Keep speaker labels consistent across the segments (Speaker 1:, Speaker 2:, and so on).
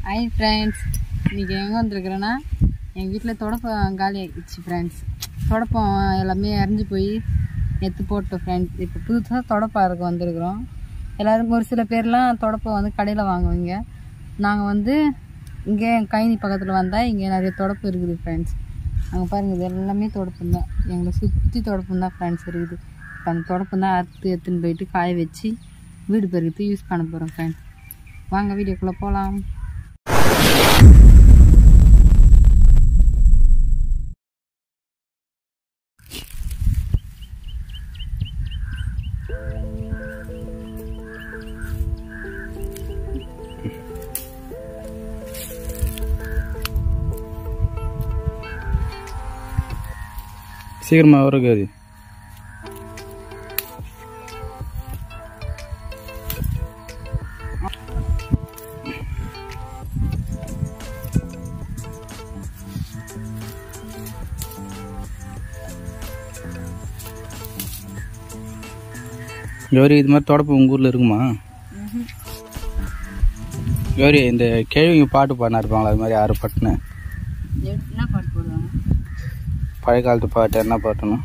Speaker 1: Hi friends இன்றைக்கி எங்கே வந்திருக்கிறேன்னா எங்கள் வீட்டில் தொடப்பம் காலி ஆகிடுச்சு ஃப்ரெண்ட்ஸ் தொடப்பம் எல்லாமே இறஞ்சி போய் எடுத்து போட்டோம் ஃப்ரெண்ட்ஸ் இப்போ புதுசாக தொடப்பம் இருக்க வந்திருக்கிறோம் எல்லோரும் ஒரு சில பேர்லாம் தொடப்பம் வந்து கடையில் வாங்குவீங்க நாங்கள் வந்து இங்கே என் கைனி பக்கத்தில் வந்தால் இங்கே நிறைய தொடப்பு இருக்குது ஃப்ரெண்ட்ஸ் அங்கே பாருங்கள் இது எல்லாமே தொடப்பம் தான் எங்களை சுற்றி தொடப்பம் தான் ஃப்ரெண்ட்ஸ் இருக்குது இப்போ அந்த தொடப்பம் தான் அறுத்து எடுத்துன்னு போயிட்டு காய வச்சு வீடு பெருக்கிறது யூஸ் பண்ண போகிறோம் ஃப்ரெண்ட்ஸ் வாங்க வீடியோக்குள்ளே போகலாம்
Speaker 2: சீக்கிரமா வருது அது கௌரி இது மாதிரி தொடப்பு உங்கள் ஊரில் இருக்குமா கௌரி இந்த கேள்விங்க பாட்டு பாடினா இருப்பாங்களா அது மாதிரி ஆறு பாட்டுன்னு
Speaker 1: என்ன பாட்டு போடுவாங்க
Speaker 2: பழைய காலத்து பாட்டு என்ன பாட்டுன்னு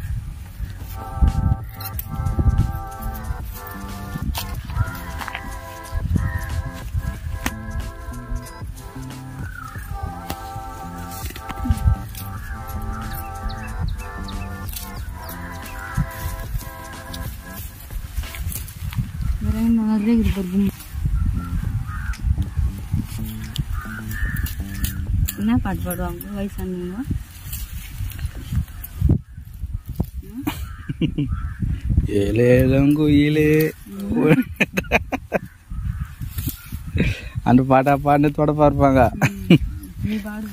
Speaker 1: வேற என்ன மாதிரியே இருக்குது பாருங்க. என்ன பாட்டு பாடுவாங்க வயசானவங்க
Speaker 2: ஏலேலங்குயிலே அந்த பாட்டா பாட்டு தொடப்பா இருப்பாங்க
Speaker 1: நீ பாடு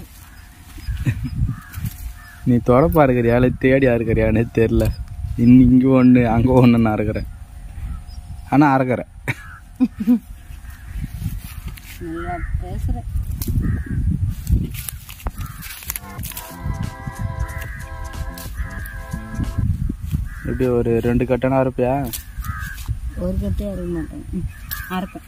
Speaker 2: நீ தொடப்பா இருக்கிறியா இல்லை தேடி இருக்கிறியானே தெரில இன்னி இங்கே ஒன்று அங்கே ஒன்று நான் இருக்கிறேன் ஆனால் அறக்கிறேன்
Speaker 1: நல்லா பேசுற
Speaker 2: இப்படி ஒரு ரெண்டு கட்டணம் இருப்பியா
Speaker 1: ஒரு கட்டே அறுக்க மாட்டேன் ம், அறுப்பேன்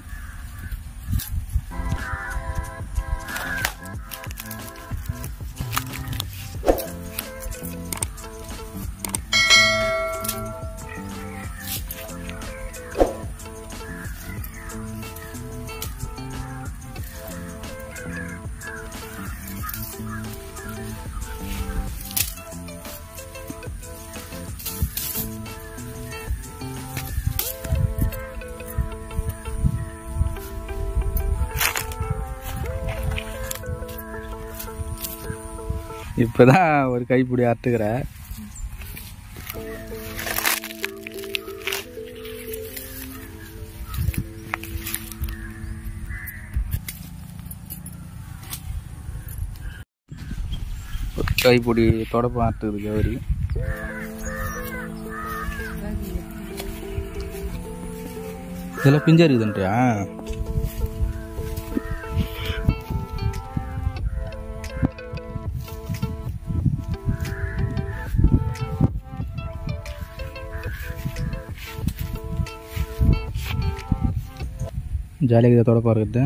Speaker 2: இப்போதான் ஒரு கைப்பிடி அறுத்துக்கிற ஒரு கைப்பிடி தொடப்பம் அறுத்துக்குது கௌரி இதெல்லாம் பிஞ்சா இருக்குதுன்றியா ஜாலியாக இருக்குது தொடப்பா இருக்குது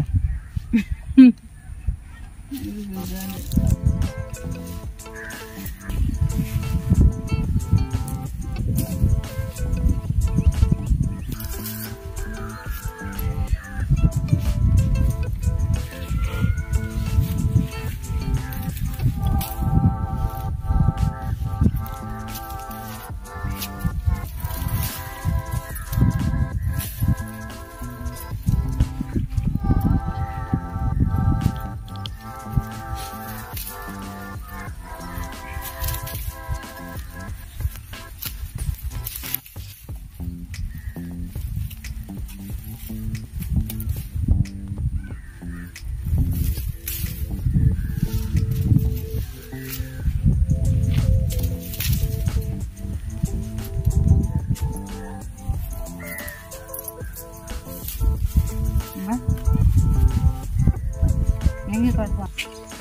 Speaker 1: எங்கே பாடுவான்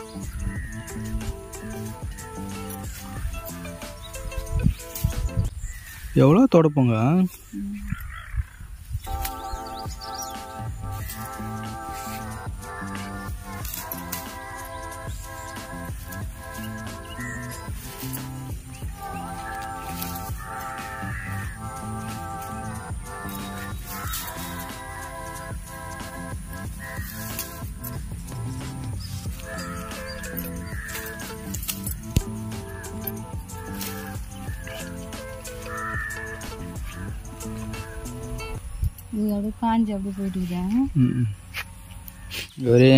Speaker 2: எவ்வளோ தொடப்போங்க
Speaker 1: இது அப்படியே காஞ்சி அப்படியே போயிட்டு இருக்கேன்
Speaker 2: ம் ஒரு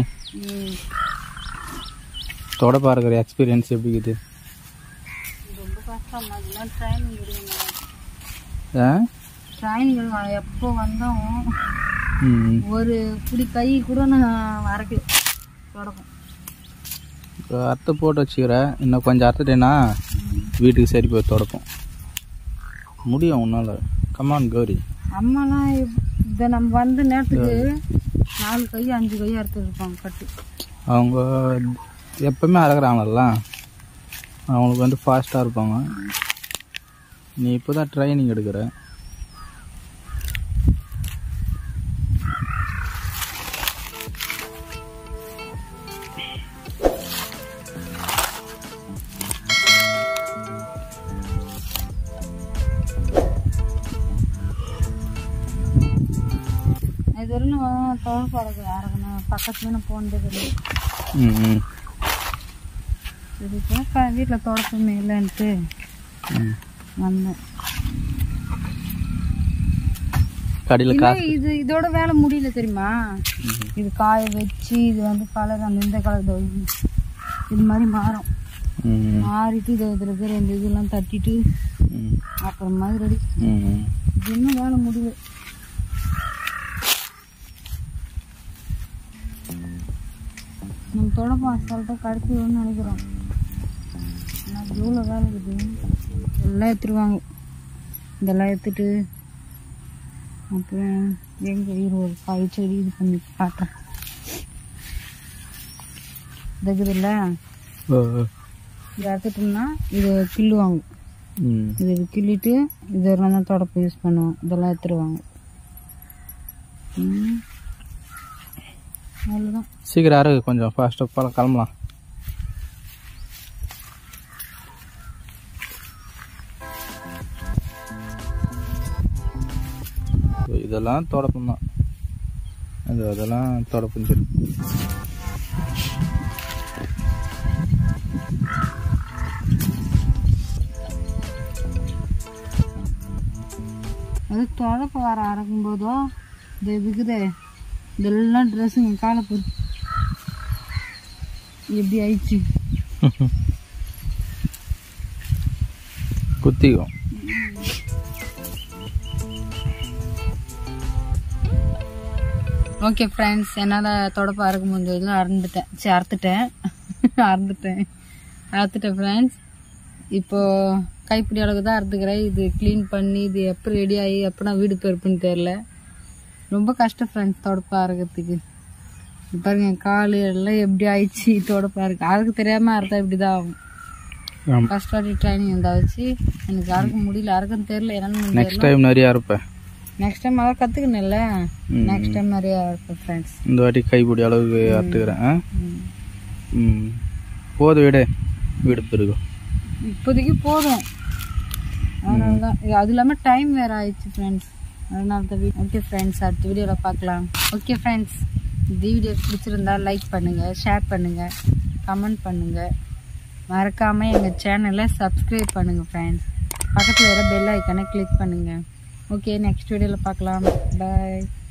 Speaker 2: தொடப்பா இருக்கிற எக்ஸ்பீரியன்ஸ் எப்படி இருக்குது
Speaker 1: ரொம்ப கஷ்டம் அதெல்லாம் ட்ரைனிங் எடுக்கணும்
Speaker 2: ஆ
Speaker 1: ட்ரைனிங் எப்போ வந்தோம்
Speaker 2: ம்
Speaker 1: ஒரு புடி கை கூட நான் வரக்கல தொடக்கம்
Speaker 2: அறுத்து போட்டு வச்சுக்கிறேன் இன்னும் கொஞ்சம் அறுத்துட்டேன்னா வீட்டுக்கு சரி போய் தொடப்போம் முடியும் உன்னால் கமான் கௌரி
Speaker 1: அம்மாலாம் இதை நம்ம வந்த நேரத்துக்கு நாலு கை அஞ்சு கை அறுத்து இருப்பாங்க கட்டு
Speaker 2: அவங்க எப்பவுமே அறக்குறாங்கல்ல அவங்களுக்கு வந்து ஃபாஸ்ட்டாக இருப்பாங்க நீ இப்போ தான் ட்ரைனிங் எடுக்கிற
Speaker 1: இது வரையும் தொடர்பு அறக்கு அறக்கணும் பக்கத்துல நான் போனது இல்லை
Speaker 2: ம் ம்
Speaker 1: சரி இப்போ வீட்டில் தொடப்பமே இல்லைன்ட்டு
Speaker 2: ம்
Speaker 1: வந்தேன்
Speaker 2: கடையில்
Speaker 1: இல்ல,
Speaker 2: காசு
Speaker 1: இது இதோட வேலை முடியல தெரியுமா இது காய வச்சு இது வந்து கலர் அந்த இந்த கலர் இது மாதிரி மாறும்
Speaker 2: ம்
Speaker 1: மாறிட்டு இது இதில் இருக்கிற இந்த இதெல்லாம் தட்டிட்டு
Speaker 2: ம்
Speaker 1: அப்புறம் மாதிரி ரெடி
Speaker 2: ம்
Speaker 1: இது இன்னும் வேலை முடியல நம்ம தொடப்பம் அசால்ட்டாக கடைசிடும்னு நினைக்கிறோம் ஆனால் எவ்வளோ வேலை இருக்குது எல்லாம் எடுத்துருவாங்க இதெல்லாம் எடுத்துட்டு அப்புறம் எங்கள் வீடு ஒரு காய் செடி இது பண்ணி காட்டுறேன் இருக்குதுல்ல
Speaker 2: ஓ
Speaker 1: இதை எடுத்துட்டோம்னா இதை கிள்ளுவாங்க
Speaker 2: ம்
Speaker 1: இது கிள்ளிட்டு இதெல்லாம் தான் தொடப்பு யூஸ் பண்ணுவோம் இதெல்லாம் எடுத்துருவாங்க ம். அவ்வளோதான்
Speaker 2: சீக்கிரம் அறு கொஞ்சம் ஃபாஸ்ட்டாக பல கிளம்பலாம் இதெல்லாம் தொடப்பம் தான் அது அதெல்லாம் தொடப்பம் சரி
Speaker 1: அது தொடப்பு வர அறக்கும் போதோ இது இருக்குது இதெல்லாம் ட்ரெஸ்ஸுங்க காலை பொறு எப்படி ஆயிடுச்சு
Speaker 2: குத்திக்கும்
Speaker 1: ஓகே ஃப்ரெண்ட்ஸ் என்னால் தொடப்ப அறுக்க முடிஞ்சதுலாம் அறுந்துட்டேன் சரி அறுத்துட்டேன் அறுந்துட்டேன் அறுத்துட்டேன் ஃப்ரெண்ட்ஸ் இப்போ கைப்பிடி அளவுக்கு தான் அறுத்துக்கிறேன் இது க்ளீன் பண்ணி இது எப்போ ரெடி ஆகி எப்போ நான் வீடு போயிருப்புன்னு தெரில ரொம்ப கஷ்டம் ஃப்ரெண்ட்ஸ் தொடப்பா அறுக்கிறதுக்கு இப்ப பாருங்க என் கால் எல்லாம் எப்படி ஆயிடுச்சு தொடப்பா இருக்கு அறுக்க தெரியாமல் அறுத்தா இப்படி தான் ஆகும்
Speaker 2: ஆமாம்
Speaker 1: ஃபர்ஸ்ட் வாட்டி ட்ரைனிங் இருந்தா வச்சு எனக்கு அறுக்க முடியல அறுக்கன்னு தெரியல என்னன்னு
Speaker 2: நெக்ஸ்ட் டைம் நிறையா இருப்பேன்
Speaker 1: நெக்ஸ்ட் டைம் அதான் கற்றுக்கணும்ல நெக்ஸ்ட் டைம் நிறையா இருப்பேன் ஃப்ரெண்ட்ஸ்
Speaker 2: இந்த வாட்டி கைப்பிடி அளவுக்கு அறுத்துக்கிறேன் ஆ? ம் போதும் விடு வீடு பெருகும்
Speaker 1: இப்போதைக்கு போதும் அதனால தான் இது அது இல்லாமல் டைம் வேறு ஆயிடுச்சு ஃப்ரெண்ட்ஸ் அதனால தான் ஓகே ஃப்ரெண்ட்ஸ் அடுத்த வீடியோவில் பார்க்கலாம் ஓகே ஃப்ரெண்ட்ஸ் இந்த வீடியோ பிடிச்சிருந்தா லைக் பண்ணுங்கள் ஷேர் பண்ணுங்கள் கமெண்ட் பண்ணுங்கள் மறக்காமல் எங்கள் சேனலை சப்ஸ்கிரைப் பண்ணுங்கள் ஃப்ரெண்ட்ஸ் பக்கத்தில் வர பெல் ஐக்கானை கிளிக் பண்ணுங்கள் ஓகே நெக்ஸ்ட் வீடியோவில் பார்க்கலாம் பாய்